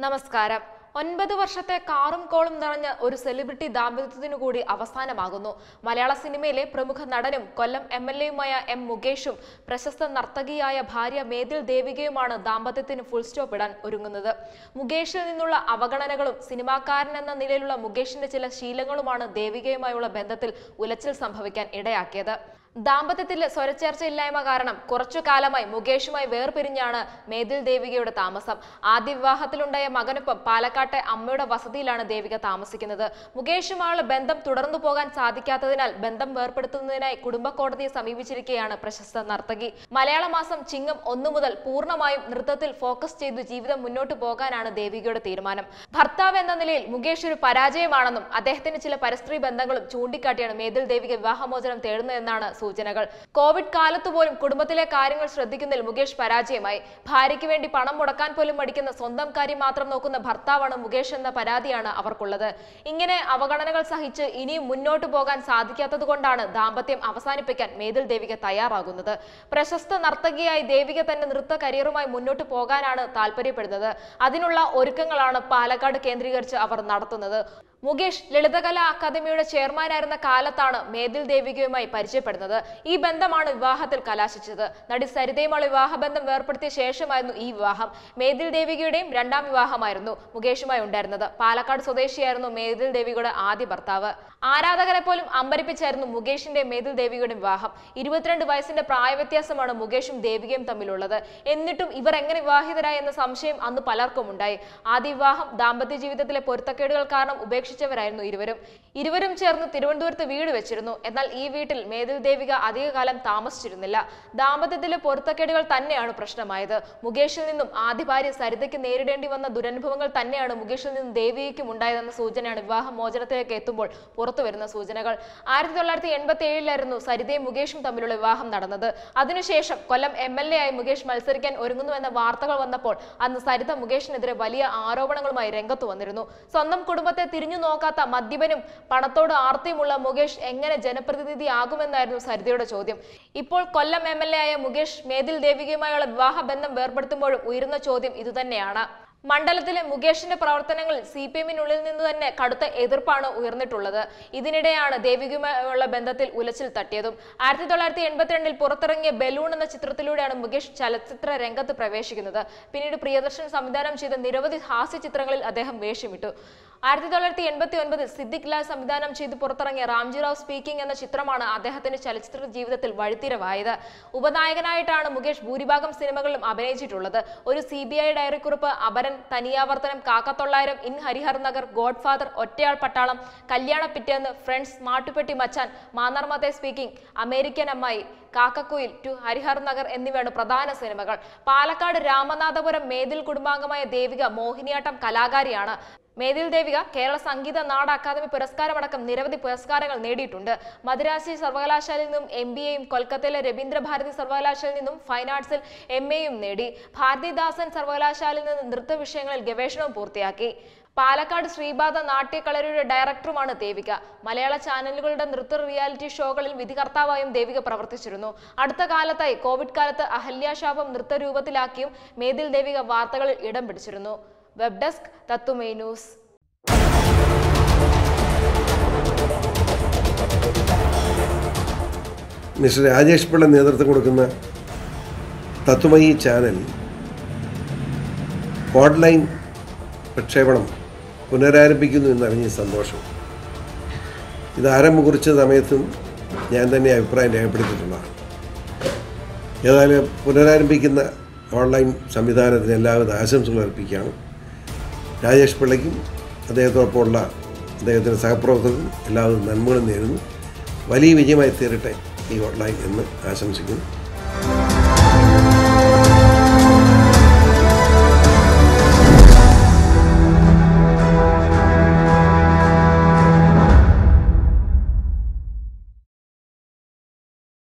നമസ്കാരം ഒൻപത് വർഷത്തെ കാറും കോളും നിറഞ്ഞ ഒരു സെലിബ്രിറ്റി ദാമ്പത്യത്തിനു കൂടി അവസാനമാകുന്നു മലയാള സിനിമയിലെ പ്രമുഖ നടനും കൊല്ലം എം എൽ എയുമായ എം മുകേഷും പ്രശസ്ത നർത്തകിയായ ഭാര്യ മേതിൽ ദേവികയുമാണ് ദാമ്പത്യത്തിന് ഫുൾ സ്റ്റോപ്പ് ഇടാൻ ഒരുങ്ങുന്നത് മുകേഷിൽ നിന്നുള്ള അവഗണനകളും സിനിമാക്കാരൻ എന്ന നിലയിലുള്ള മുകേഷിന്റെ ചില ശീലങ്ങളുമാണ് ദേവികയുമായുള്ള ബന്ധത്തിൽ ഉലച്ചിൽ സംഭവിക്കാൻ ഇടയാക്കിയത് ദാമ്പത്യത്തിലെ സ്വരച്ചേർച്ചയില്ലായ്മ കാരണം കുറച്ചു കാലമായി മുകേഷുമായി വേർപിരിഞ്ഞാണ് മേതിൽ ദേവികയുടെ താമസം ആദ്യ വിവാഹത്തിലുണ്ടായ മകനൊപ്പം പാലക്കാട്ടെ അമ്മയുടെ വസതിയിലാണ് ദേവിക താമസിക്കുന്നത് മുകേഷുമായുള്ള ബന്ധം തുടർന്നു പോകാൻ സാധിക്കാത്തതിനാൽ ബന്ധം വേർപ്പെടുത്തുന്നതിനായി കുടുംബ കോടതിയെ സമീപിച്ചിരിക്കുകയാണ് പ്രശസ്ത നർത്തകി മലയാള മാസം ചിങ്ങം ഒന്നു മുതൽ പൂർണ്ണമായും നൃത്തത്തിൽ ഫോക്കസ് ചെയ്ത് ജീവിതം മുന്നോട്ട് പോകാനാണ് ദേവികയുടെ തീരുമാനം ഭർത്താവ് എന്ന നിലയിൽ മുകേഷ് ഒരു പരാജയമാണെന്നും അദ്ദേഹത്തിന് ചില പരസ്ത്രീ ബന്ധങ്ങളും ചൂണ്ടിക്കാട്ടിയാണ് മേതിൽ ദേവിക വിവാഹമോചനം തേടുന്നതെന്നാണ് സൂചനകൾ കോവിഡ് കാലത്ത് പോലും കുടുംബത്തിലെ കാര്യങ്ങൾ ശ്രദ്ധിക്കുന്നതിൽ മുകേഷ് പരാജയമായി ഭാര്യയ്ക്ക് വേണ്ടി പണം മുടക്കാൻ പോലും മടിക്കുന്ന സ്വന്തം കാര്യം മാത്രം നോക്കുന്ന ഭർത്താവാണ് മുകേഷ് എന്ന പരാതിയാണ് അവർക്കുള്ളത് ഇങ്ങനെ അവഗണനകൾ സഹിച്ച് ഇനിയും മുന്നോട്ട് പോകാൻ സാധിക്കാത്തത് കൊണ്ടാണ് ദാമ്പത്യം അവസാനിപ്പിക്കാൻ മേതിൽ ദേവിക തയ്യാറാകുന്നത് പ്രശസ്ത നർത്തകിയായി ദേവിക തന്റെ നൃത്ത കരിയറുമായി മുന്നോട്ട് പോകാനാണ് താല്പര്യപ്പെടുന്നത് അതിനുള്ള ഒരുക്കങ്ങളാണ് പാലക്കാട് കേന്ദ്രീകരിച്ച് അവർ നടത്തുന്നത് മുകേഷ് ലളിതകലാ അക്കാദമിയുടെ ചെയർമാനായിരുന്ന കാലത്താണ് മേതിൽ ദേവികയുമായി പരിചയപ്പെടുന്നത് ഈ ബന്ധമാണ് വിവാഹത്തിൽ കലാശിച്ചത് നടി സരിതയുമുള്ള വിവാഹബന്ധം വേർപ്പെടുത്തിയ ശേഷമായിരുന്നു ഈ വിവാഹം മേതിൽ ദേവികയുടെയും രണ്ടാം വിവാഹമായിരുന്നു മുകേഷുമായി ഉണ്ടായിരുന്നത് പാലക്കാട് സ്വദേശിയായിരുന്നു മേതിൽ ദേവികയുടെ ആദ്യ ഭർത്താവ് ആരാധകരെ പോലും അമ്പരിപ്പിച്ചായിരുന്നു മുകേഷിന്റെ മേതിൽ ദേവികയുടെ വിവാഹം ഇരുപത്തിരണ്ട് വയസ്സിന്റെ പ്രായവ്യത്യാസമാണ് മുകേഷും ദേവികയും തമ്മിലുള്ളത് എന്നിട്ടും ഇവർ എങ്ങനെ വിവാഹിതരായി എന്ന സംശയം അന്ന് പലർക്കും ഉണ്ടായി ആദ്യ വിവാഹം ദാമ്പത്യ ജീവിതത്തിലെ പൊരുത്തക്കേടുകൾ കാരണം ഉപേക്ഷിച്ചവരായിരുന്നു ഇരുവരും ഇരുവരും ചേർന്ന് തിരുവനന്തപുരത്ത് വീട് വെച്ചിരുന്നു എന്നാൽ ഈ വീട്ടിൽ മേതിൽ ദേവിക അധികകാലം താമസിച്ചിരുന്നില്ല ദാമ്പത്യത്തിലെ പൊരുത്തക്കേടുകൾ തന്നെയാണ് പ്രശ്നമായത് മുകേഷിൽ നിന്നും ആദ്യ ഭാര്യ സരിതയ്ക്ക് നേരിടേണ്ടി വന്ന ദുരനുഭവങ്ങൾ തന്നെയാണ് മുകേഷിൽ നിന്നും ദേവികയ്ക്കും ഉണ്ടായതെന്ന സൂചനയാണ് വിവാഹ മോചനത്തിലേക്ക് എത്തുമ്പോൾ പുറത്തു വരുന്ന സൂചനകൾ ആയിരത്തി തൊള്ളായിരത്തി എൺപത്തി ഏഴിലായിരുന്നു സരിതയും മുകേഷും തമ്മിലുള്ള വിവാഹം നടന്നത് അതിനുശേഷം കൊല്ലം എം എൽ എ ആയി മുകേഷ് മത്സരിക്കാൻ ഒരുങ്ങുന്നുവെന്ന വാർത്തകൾ വന്നപ്പോൾ അന്ന് സരിത മുകേഷിനെതിരെ വലിയ ആരോപണങ്ങളുമായി രംഗത്ത് വന്നിരുന്നു സ്വന്തം കുടുംബത്തെ തിരിഞ്ഞു നോക്കാത്ത മദ്യപനും പണത്തോട് ആർത്തിയുമുള്ള മുകേഷ് എങ്ങനെ ജനപ്രതിനിധിയാകുമെന്നായിരുന്നു സരിതയുടെ ചോദ്യം ഇപ്പോൾ കൊല്ലം എം എൽ എ ആയ മുകേഷ് മേതിൽ ദേവികയുമായുള്ള വിവാഹ ബന്ധം വേർപ്പെടുത്തുമ്പോഴും ഉയരുന്ന ചോദ്യം ഇതുതന്നെയാണ് മണ്ഡലത്തിലെ മുകേഷിന്റെ പ്രവർത്തനങ്ങളിൽ സി പി എമ്മിനുള്ളിൽ നിന്ന് തന്നെ കടുത്ത എതിർപ്പാണ് ഉയർന്നിട്ടുള്ളത് ഇതിനിടെയാണ് ദേവികയുമായുള്ള ബന്ധത്തിൽ ഉലച്ചിൽ തട്ടിയതും ആയിരത്തി തൊള്ളായിരത്തി എൺപത്തിരണ്ടിൽ പുറത്തിറങ്ങിയ ബലൂൺ എന്ന ചിത്രത്തിലൂടെയാണ് മുകേഷ് ചലച്ചിത്ര രംഗത്ത് പ്രവേശിക്കുന്നത് പിന്നീട് പ്രിയദർശൻ സംവിധാനം ചെയ്ത നിരവധി ഹാസ്യ ചിത്രങ്ങളിൽ അദ്ദേഹം വേഷമിട്ടു ആയിരത്തി തൊള്ളായിരത്തി എൺപത്തി ഒൻപതിൽ സിദ്ദിഖ് ലാൽ സംവിധാനം ചെയ്ത് പുറത്തിറങ്ങിയ റാംജി റാവ് സ്പീക്കിംഗ് എന്ന ചിത്രമാണ് അദ്ദേഹത്തിന്റെ ചലച്ചിത്ര ജീവിതത്തിൽ വഴിത്തിരവായത് ഉപനായകനായിട്ടാണ് മുകേഷ് ഭൂരിഭാഗം സിനിമകളിലും അഭിനയിച്ചിട്ടുള്ളത് ഒരു സി ബി ഐ ഡയറിക്കുറിപ്പ് Aparan Thaniyavarthanam Kakkathollayiram in Harihar Nagar god father Ottayal Pattalam കല്യാണ പിറ്റേന്ന് ഫ്രണ്ട്സ് മാട്ടുപെട്ടി മച്ചാൻ മാന്നാർമത്തെ സ്പീക്കിംഗ് അമേരിക്കൻ അമ്മായി കാക്കക്കുയിൽ ടു ഹരിഹർ നഗർ എന്നിവയാണ് പ്രധാന സിനിമകൾ പാലക്കാട് രാമനാഥപുരം മേതിൽ കുടുംബാംഗമായ ദേവിക മോഹിനിയാട്ടം കലാകാരിയാണ് മേതിൽ ദേവിക കേരള സംഗീത നാട അക്കാദമി പുരസ്കാരമടക്കം നിരവധി പുരസ്കാരങ്ങൾ നേടിയിട്ടുണ്ട് മദ്രാസി സർവകലാശാലയിൽ നിന്നും എം ബി എയും കൊൽക്കത്തയിലെ രവീന്ദ്ര ഭാരതി സർവകലാശാലയിൽ നിന്നും ഫൈൻ ആർട്സിൽ എം എയും നേടി ഭാരതിദാസൻ സർവകലാശാലയിൽ നിന്ന് നൃത്ത വിഷയങ്ങളിൽ ഗവേഷണവും പൂർത്തിയാക്കി പാലക്കാട് ശ്രീപാദ നാട്യകളരിയുടെ ഡയറക്ടറുമാണ് ദേവിക മലയാള ചാനലുകളുടെ നൃത്ത റിയാലിറ്റി ഷോകളിൽ വിധികർത്താവായും ദേവിക പ്രവർത്തിച്ചിരുന്നു അടുത്ത കാലത്തായി കോവിഡ് കാലത്ത് അഹല്യാശാപം നൃത്തരൂപത്തിലാക്കിയും മേതിൽ ദേവിക വാർത്തകളിൽ ഇടം പിടിച്ചിരുന്നു വെബ് ഡെസ്ക് തത്തുമേ ന്യൂസ് മിസ്റ്റർ രാജേഷ് പിള്ള നേതൃത്വം കൊടുക്കുന്ന തത്വമയി ചാനൽ ഓൺലൈൻ പ്രക്ഷേപണം പുനരാരംഭിക്കുന്നു എന്നറിഞ്ഞ സന്തോഷം ഇത് ആരംഭം കുറിച്ച സമയത്തും ഞാൻ തന്നെ അഭിപ്രായം രേഖപ്പെടുത്തിയിട്ടുള്ളതാണ് ഏതായാലും പുനരാരംഭിക്കുന്ന ഓൺലൈൻ സംവിധാനത്തിന് എല്ലാവിധ ആശംസകൾ അർപ്പിക്കുകയാണ് രാജേഷ് പിള്ളയ്ക്കും അദ്ദേഹത്തോടൊപ്പമുള്ള അദ്ദേഹത്തിൻ്റെ സഹപ്രവർത്തകർക്കും എല്ലാവിധ നന്മകളും നേരുന്നു വലിയ വിജയമായി തീരട്ടെ ഈ ഓൺലൈൻ എന്ന് ആശംസിക്കുന്നു